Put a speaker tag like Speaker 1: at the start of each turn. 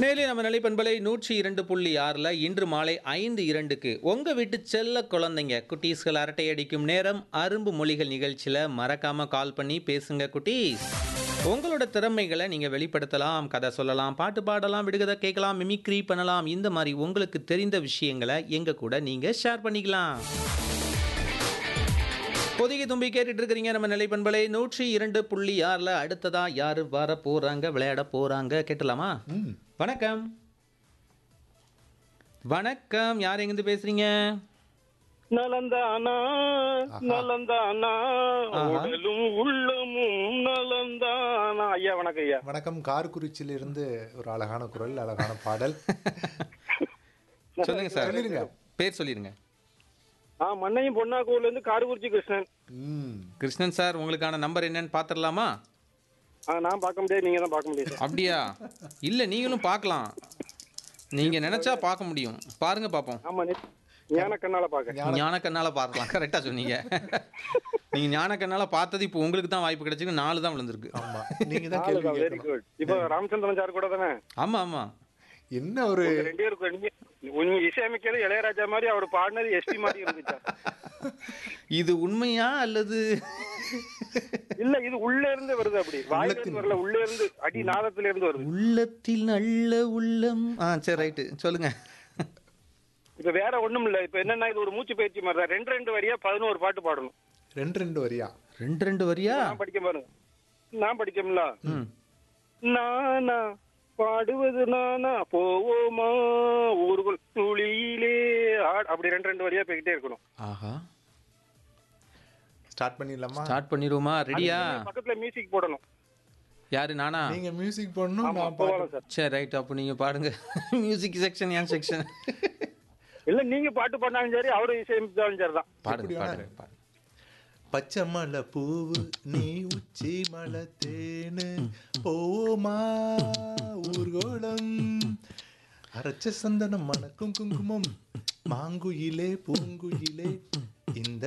Speaker 1: நேரில் நம்ம நிலைப்பண்பலை நூற்றி இரண்டு புள்ளி ஆறில் இன்று மாலை ஐந்து இரண்டுக்கு உங்கள் வீட்டு செல்ல குழந்தைங்க குட்டீஸ்கள் அரட்டை அடிக்கும் நேரம் அரும்பு மொழிகள் நிகழ்ச்சியில் மறக்காமல் கால் பண்ணி பேசுங்க குட்டீஸ் உங்களோட திறமைகளை நீங்கள் வெளிப்படுத்தலாம் கதை சொல்லலாம் பாட்டு பாடலாம் விடுகதை கேட்கலாம் மிமிக்ரி பண்ணலாம் இந்த மாதிரி உங்களுக்கு தெரிந்த விஷயங்களை எங்கள் கூட நீங்கள் ஷேர் பண்ணிக்கலாம் பொதிகை தும்பி கேட்டுட்டு இருக்கிறீங்க நம்ம நிலைப்பண்பலை நூற்றி இரண்டு புள்ளி ஆறில் அடுத்ததா யாரு வர போறாங்க விளையாட போறாங்க கேட்டலாமா வணக்கம் வணக்கம் யார் எங்கிருந்து பேசுறீங்க
Speaker 2: நலந்தானா நலந்தானா
Speaker 1: ஆஹா.
Speaker 2: உடலும் உள்ளமும் நலந்தானா ஐயா வணக்கம் ஐயா
Speaker 3: வணக்கம் கார்குறிச்சியில இருந்து ஒரு அழகான குரல் அழகான பாடல்
Speaker 1: சொல்லுங்க சார்
Speaker 3: சொல்லிருங்க.
Speaker 1: பேர் சொல்லிருங்க
Speaker 2: ஆ மண்ணையும் பொன்னாக்கூர்ல இருந்து காரக்குறிச்சி கிருஷ்ணன்
Speaker 3: ம்
Speaker 1: கிருஷ்ணன் சார் உங்களுக்கான நம்பர் என்னன்னு பார்த்துடலாமா
Speaker 2: ஆ நான் பார்க்க முடியாது நீங்க தான் பார்க்க முடியாது
Speaker 1: அப்படியா இல்ல நீங்களும் பார்க்கலாம் நீங்க நினைச்சா பார்க்க முடியும் பாருங்க பார்ப்போம்
Speaker 2: ஆமா நெ- ஞான கண்ணால பாக்க
Speaker 1: ஞான கண்ணால பார்க்கலாம் கரெக்டா சொன்னீங்க நீங்க ஞான கண்ணால பார்த்தது இப்போ உங்களுக்கு தான் வாய்ப்பு கிடைச்சிருக்கு நாலு தான் விழுந்திருக்கு
Speaker 3: ஆமா நீங்க தான் கேள்வி
Speaker 2: வெரி
Speaker 3: கேட்கணும்
Speaker 2: குட் இப்போ ராமச்சந்திரன் சார் கூட தானே
Speaker 1: ஆமா ஆமா
Speaker 3: என்ன ஒரு
Speaker 2: உங்க ரெண்டு பேருக்கு நீங்க உங்க இசையமைக்கிறது இளையராஜா மாதிரி அவர் பாடினது எஸ்பி மாதிரி இருந்துச்சா
Speaker 1: இது உண்மையா அல்லது
Speaker 2: இல்ல இது உள்ள இருந்து வருது அப்படி வாயில இருந்து வரல உள்ள இருந்து அடி நாதத்துல இருந்து வருது
Speaker 1: உள்ளத்தில் நல்ல உள்ளம் ஆ சரி ரைட்டு சொல்லுங்க
Speaker 2: இப்ப வேற ஒண்ணும் இல்ல இப்ப என்னன்னா இது ஒரு மூச்சு பயிற்சி மாதிரி தான் ரெண்டு ரெண்டு வரியா பதினோரு பாட்டு பாடணும்
Speaker 3: ரெண்டு ரெண்டு வரியா
Speaker 1: ரெண்டு ரெண்டு வரியா
Speaker 2: நான் படிக்க பாருங்க நான் படிக்கல
Speaker 1: ம்
Speaker 2: நானா பாடுவது நானா போவோமா ஊர்கள் துளியிலே ஆட்- அப்படி ரெண்டு ரெண்டு வரியா போய்கிட்டே இருக்கணும்
Speaker 1: ஆஹா
Speaker 3: ஸ்டார்ட் பண்ணிடலாமா
Speaker 1: ஸ்டார்ட் பண்ணிடுவோமா ரெடியா
Speaker 2: பக்கத்துல மியூசிக் போடணும்
Speaker 1: யாரு நானா
Speaker 3: நீங்க மியூசிக் போடணும்
Speaker 2: ஆமா
Speaker 3: நான்
Speaker 2: போகலாம்
Speaker 3: பாட்டு
Speaker 2: சார்
Speaker 1: சரி ரைட் அப்போ நீங்க பாடுங்க மியூசிக் செக்ஷன் ஏன் செக்ஷன்
Speaker 2: இல்ல நீங்க பாட்டு பண்ணாலும் சரி அவரு இசையமைச்சாலும் சரி தான்
Speaker 1: பாடுங்க
Speaker 3: எப்படி
Speaker 1: பாடுங்க பாடுங்க
Speaker 3: பச்சை மலை பூவு நீ உச்சி மலை தேனு போமா ஊர்கோளம் அரைச்ச சந்தனம் மணக்கும் குங்குமம் மாங்குயிலே பூங்குயிலே இந்த